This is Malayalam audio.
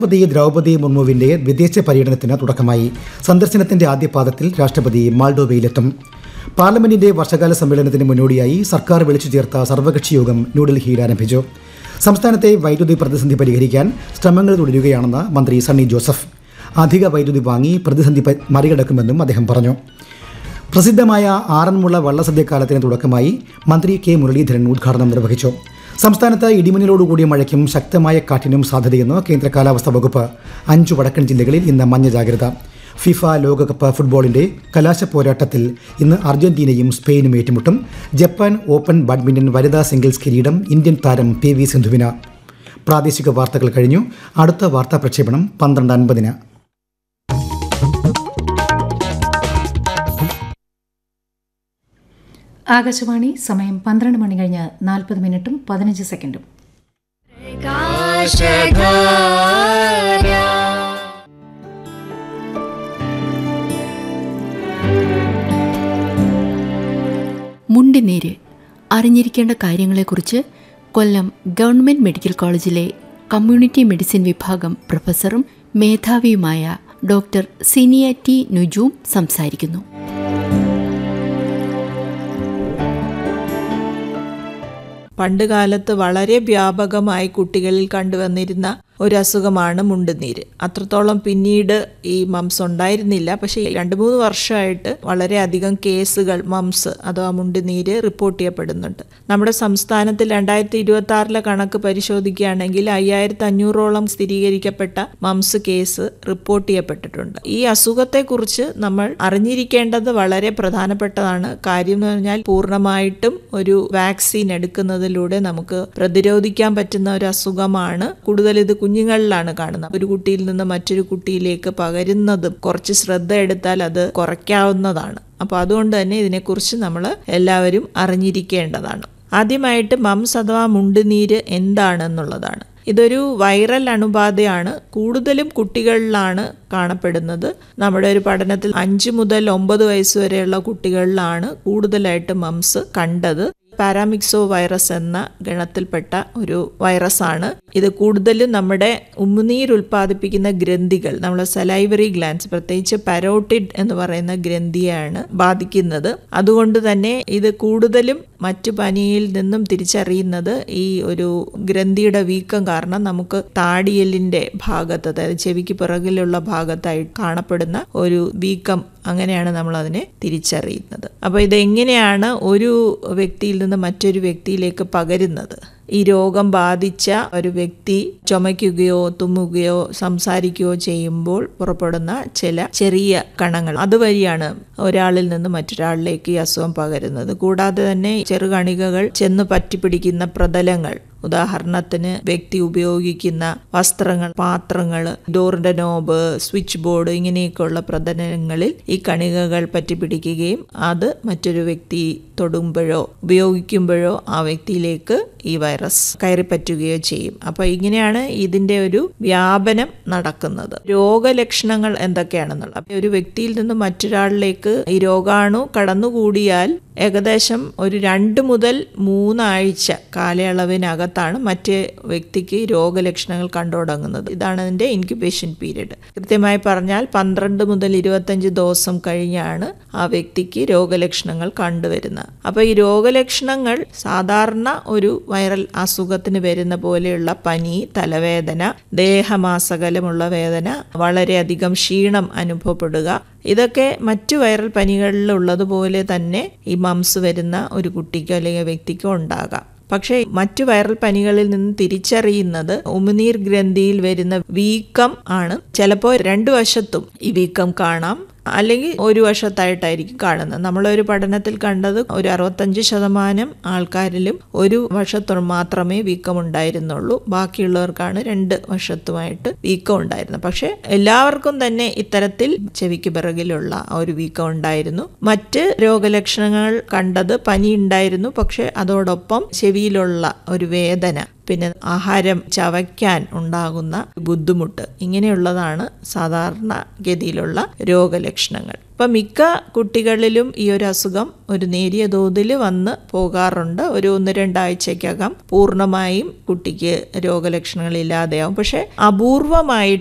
രാഷ്ട്രപതി ദ്രൗപദി മുർമുവിന്റെ വിദേശ പര്യടനത്തിന് തുടക്കമായി സന്ദർശനത്തിന്റെ ആദ്യ പാദത്തിൽ രാഷ്ട്രപതി മാൾഡോവയിലെത്തും പാർലമെന്റിന്റെ വർഷകാല സമ്മേളനത്തിന് മുന്നോടിയായി സർക്കാർ വിളിച്ചു ചേർത്ത സർവകക്ഷി യോഗം ന്യൂഡൽഹിയിൽ ആരംഭിച്ചു സംസ്ഥാനത്തെ വൈദ്യുതി പ്രതിസന്ധി പരിഹരിക്കാൻ ശ്രമങ്ങൾ തുടരുകയാണെന്ന് മന്ത്രി സണ്ണി ജോസഫ് അധിക വൈദ്യുതി വാങ്ങി പ്രതിസന്ധി പ- മറികടക്കുമെന്നും അദ്ദേഹം പറഞ്ഞു പ്രസിദ്ധമായ ആറന്മുള വള്ളസദ്യക്കാലത്തിന് തുടക്കമായി മന്ത്രി കെ മുരളീധരൻ ഉദ്ഘാടനം നിർവഹിച്ചു സംസ്ഥാനത്ത് ഇടിമിന്നലോടുകൂടിയ മഴയ്ക്കും ശക്തമായ കാറ്റിനും സാധ്യതയെന്ന് കേന്ദ്ര കാലാവസ്ഥാ വകുപ്പ് അഞ്ചു വടക്കൻ ജില്ലകളിൽ ഇന്ന് മഞ്ഞ ജാഗ്രത ഫിഫ ലോകകപ്പ് ഫുട്ബോളിന്റെ കലാശ പോരാട്ടത്തിൽ ഇന്ന് അർജന്റീനയും സ്പെയിനും ഏറ്റുമുട്ടും ജപ്പാൻ ഓപ്പൺ ബാഡ്മിന്റൺ വനിതാ സിംഗിൾസ് കിരീടം ഇന്ത്യൻ താരം പി വി സിന്ധുവിന് പ്രാദേശിക വാർത്തകൾ കഴിഞ്ഞു അടുത്ത വാർത്താ പ്രക്ഷേപണം പന്ത്രണ്ട് അൻപതിന് ആകാശവാണി സമയം പന്ത്രണ്ട് മണി കഴിഞ്ഞ് നാൽപ്പത് മിനിറ്റും പതിനഞ്ച് സെക്കൻഡും മുണ്ടിനീര് അറിഞ്ഞിരിക്കേണ്ട കാര്യങ്ങളെക്കുറിച്ച് കൊല്ലം ഗവൺമെന്റ് മെഡിക്കൽ കോളേജിലെ കമ്മ്യൂണിറ്റി മെഡിസിൻ വിഭാഗം പ്രൊഫസറും മേധാവിയുമായ ഡോക്ടർ സിനിയ ടി നുജൂം സംസാരിക്കുന്നു പണ്ട് കാലത്ത് വളരെ വ്യാപകമായി കുട്ടികളിൽ കണ്ടുവന്നിരുന്ന ഒരു അസുഖമാണ് മുണ്ടുനീര് അത്രത്തോളം പിന്നീട് ഈ മംസ് ഉണ്ടായിരുന്നില്ല പക്ഷേ രണ്ട് മൂന്ന് വർഷമായിട്ട് വളരെയധികം കേസുകൾ മംസ് അഥവാ മുണ്ടുനീര് റിപ്പോർട്ട് ചെയ്യപ്പെടുന്നുണ്ട് നമ്മുടെ സംസ്ഥാനത്തിൽ രണ്ടായിരത്തി ഇരുപത്തി ആറിലെ കണക്ക് പരിശോധിക്കുകയാണെങ്കിൽ അയ്യായിരത്തി അഞ്ഞൂറോളം സ്ഥിരീകരിക്കപ്പെട്ട മംസ് കേസ് റിപ്പോർട്ട് ചെയ്യപ്പെട്ടിട്ടുണ്ട് ഈ അസുഖത്തെക്കുറിച്ച് നമ്മൾ അറിഞ്ഞിരിക്കേണ്ടത് വളരെ പ്രധാനപ്പെട്ടതാണ് കാര്യം എന്ന് പറഞ്ഞാൽ പൂർണ്ണമായിട്ടും ഒരു വാക്സിൻ എടുക്കുന്നതിലൂടെ നമുക്ക് പ്രതിരോധിക്കാൻ പറ്റുന്ന ഒരു അസുഖമാണ് കൂടുതൽ ഇത് കുഞ്ഞുങ്ങളിലാണ് കാണുന്നത് ഒരു കുട്ടിയിൽ നിന്ന് മറ്റൊരു കുട്ടിയിലേക്ക് പകരുന്നതും കുറച്ച് ശ്രദ്ധ എടുത്താൽ അത് കുറയ്ക്കാവുന്നതാണ് അപ്പോൾ അതുകൊണ്ട് തന്നെ ഇതിനെക്കുറിച്ച് നമ്മൾ എല്ലാവരും അറിഞ്ഞിരിക്കേണ്ടതാണ് ആദ്യമായിട്ട് മംസ് അഥവാ മുണ്ടുനീര് എന്താണെന്നുള്ളതാണ് ഇതൊരു വൈറൽ അണുബാധയാണ് കൂടുതലും കുട്ടികളിലാണ് കാണപ്പെടുന്നത് നമ്മുടെ ഒരു പഠനത്തിൽ അഞ്ച് മുതൽ ഒമ്പത് വയസ്സ് വരെയുള്ള കുട്ടികളിലാണ് കൂടുതലായിട്ട് മംസ് കണ്ടത് പാരാമിക്സോ വൈറസ് എന്ന ഗണത്തിൽപ്പെട്ട ഒരു വൈറസാണ് ഇത് കൂടുതലും നമ്മുടെ ഉമ്മുനീര് ഉൽപ്പാദിപ്പിക്കുന്ന ഗ്രന്ഥികൾ നമ്മളെ സലൈവറി ഗ്ലാൻസ് പ്രത്യേകിച്ച് പരോട്ടിഡ് എന്ന് പറയുന്ന ഗ്രന്ഥിയാണ് ബാധിക്കുന്നത് അതുകൊണ്ട് തന്നെ ഇത് കൂടുതലും മറ്റു പനിയിൽ നിന്നും തിരിച്ചറിയുന്നത് ഈ ഒരു ഗ്രന്ഥിയുടെ വീക്കം കാരണം നമുക്ക് താടിയലിന്റെ ഭാഗത്ത് അതായത് ചെവിക്ക് പിറകിലുള്ള ഭാഗത്തായി കാണപ്പെടുന്ന ഒരു വീക്കം അങ്ങനെയാണ് നമ്മൾ അതിനെ തിരിച്ചറിയുന്നത് അപ്പോൾ ഇതെങ്ങനെയാണ് ഒരു വ്യക്തിയിൽ നിന്ന് മറ്റൊരു വ്യക്തിയിലേക്ക് പകരുന്നത് ഈ രോഗം ബാധിച്ച ഒരു വ്യക്തി ചുമയ്ക്കുകയോ തുമ്മുകയോ സംസാരിക്കുകയോ ചെയ്യുമ്പോൾ പുറപ്പെടുന്ന ചില ചെറിയ കണങ്ങൾ അതുവഴിയാണ് ഒരാളിൽ നിന്ന് മറ്റൊരാളിലേക്ക് ഈ അസുഖം പകരുന്നത് കൂടാതെ തന്നെ ചെറുകണികകൾ ചെന്ന് പറ്റിപ്പിടിക്കുന്ന പ്രതലങ്ങൾ ഉദാഹരണത്തിന് വ്യക്തി ഉപയോഗിക്കുന്ന വസ്ത്രങ്ങൾ പാത്രങ്ങൾ ഡോറിന്റെ നോബ് സ്വിച്ച് ബോർഡ് ഇങ്ങനെയൊക്കെയുള്ള പ്രതലങ്ങളിൽ ഈ കണികകൾ പറ്റിപ്പിടിക്കുകയും അത് മറ്റൊരു വ്യക്തി തൊടുമ്പോഴോ ഉപയോഗിക്കുമ്പോഴോ ആ വ്യക്തിയിലേക്ക് ഈ വൈറസ് കയറിപ്പറ്റുകയോ ചെയ്യും അപ്പോൾ ഇങ്ങനെയാണ് ഇതിന്റെ ഒരു വ്യാപനം നടക്കുന്നത് രോഗലക്ഷണങ്ങൾ എന്തൊക്കെയാണെന്നുള്ള അപ്പോൾ ഒരു വ്യക്തിയിൽ നിന്ന് മറ്റൊരാളിലേക്ക് ഈ രോഗാണു കടന്നുകൂടിയാൽ ഏകദേശം ഒരു രണ്ട് മുതൽ മൂന്നാഴ്ച കാലയളവിനകത്താണ് മറ്റേ വ്യക്തിക്ക് രോഗലക്ഷണങ്ങൾ കണ്ടു തുടങ്ങുന്നത് ഇതാണ് അതിൻ്റെ ഇൻക്യുബേഷൻ പീരീഡ് കൃത്യമായി പറഞ്ഞാൽ പന്ത്രണ്ട് മുതൽ ഇരുപത്തഞ്ച് ദിവസം കഴിഞ്ഞാണ് ആ വ്യക്തിക്ക് രോഗലക്ഷണങ്ങൾ കണ്ടുവരുന്നത് അപ്പോൾ ഈ രോഗലക്ഷണങ്ങൾ സാധാരണ ഒരു വൈറൽ അസുഖത്തിന് വരുന്ന പോലെയുള്ള പനി തലവേദന ദേഹമാസകലമുള്ള വേദന വളരെയധികം ക്ഷീണം അനുഭവപ്പെടുക ഇതൊക്കെ മറ്റു വൈറൽ പനികളിൽ ഉള്ളതുപോലെ തന്നെ ഈ മംസ് വരുന്ന ഒരു കുട്ടിക്കോ അല്ലെങ്കിൽ വ്യക്തിക്കോ ഉണ്ടാകാം പക്ഷേ മറ്റു വൈറൽ പനികളിൽ നിന്ന് തിരിച്ചറിയുന്നത് ഉമിനീർ ഗ്രന്ഥിയിൽ വരുന്ന വീക്കം ആണ് ചിലപ്പോൾ രണ്ടു വശത്തും ഈ വീക്കം കാണാം അല്ലെങ്കിൽ ഒരു വശത്തായിട്ടായിരിക്കും കാണുന്നത് നമ്മളൊരു പഠനത്തിൽ കണ്ടത് ഒരു അറുപത്തഞ്ച് ശതമാനം ആൾക്കാരിലും ഒരു വശത്തു മാത്രമേ വീക്കം ഉണ്ടായിരുന്നുള്ളൂ ബാക്കിയുള്ളവർക്കാണ് രണ്ട് വശത്തുമായിട്ട് വീക്കം ഉണ്ടായിരുന്നത് പക്ഷെ എല്ലാവർക്കും തന്നെ ഇത്തരത്തിൽ ചെവിക്ക് പിറകിലുള്ള ആ ഒരു വീക്കം ഉണ്ടായിരുന്നു മറ്റ് രോഗലക്ഷണങ്ങൾ കണ്ടത് പനി ഉണ്ടായിരുന്നു പക്ഷെ അതോടൊപ്പം ചെവിയിലുള്ള ഒരു വേദന പിന്നെ ആഹാരം ചവയ്ക്കാൻ ഉണ്ടാകുന്ന ബുദ്ധിമുട്ട് ഇങ്ങനെയുള്ളതാണ് സാധാരണ ഗതിയിലുള്ള രോഗലക്ഷണങ്ങൾ അപ്പം മിക്ക കുട്ടികളിലും ഈ ഒരു അസുഖം ഒരു നേരിയ തോതിൽ വന്ന് പോകാറുണ്ട് ഒരു ഒന്ന് രണ്ടാഴ്ചക്കകം പൂർണ്ണമായും കുട്ടിക്ക് രോഗലക്ഷണങ്ങൾ ഇല്ലാതെയാവും പക്ഷെ അപൂർവമായിട്ട്